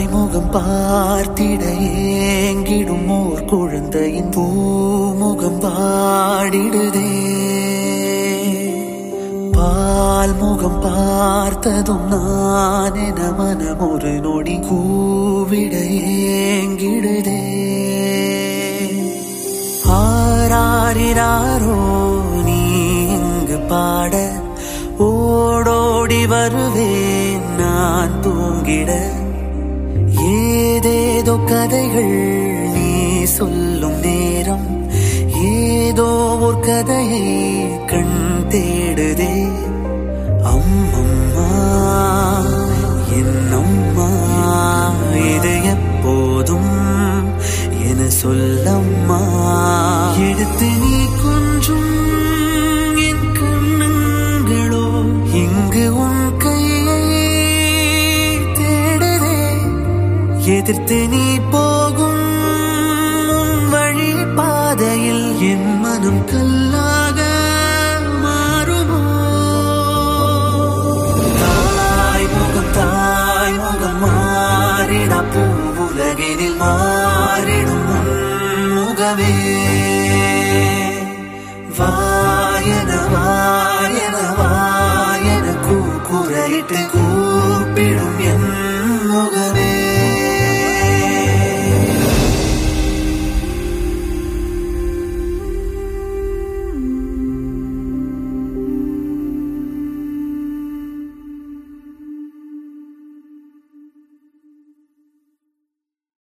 தாய் முகம் பார்த்திட ஏங்கிடும் ஓர் குழந்தையின் பூமுகம் வாடிடுதே பால் முகம் பார்த்ததும் நான் என மனம் ஒரு நொடி கூவிட ஏங்கிடுதே ஆராரிராரோ நீ இங்கு பாட ஓடோடி வருவேன் நான் தூங்கிட ஏதேதோ கதைகள் நீ சொல்லும் நேரம் ஏதோ ஒரு கதையை கண் தேடுதே அம்மம்மா என்னம்மா இது எப்போதும் என சொல்லம்மா எடுத்து நீ கொஞ்சம் என் கண்ணங்களோ இங்கு உன் கையை தேடுதே எதிர்த்து நீ போகும் உன் வழி பாதையில் என் மனம் கல்லாக மாறுமோ தாய் முகம் தாய் முகம் மாறிட பூவுலகினில் மாறிடும் உன் முகமே வாயன வாயன வாயன கூக்குரையிட்டு கூப்பிடும் என்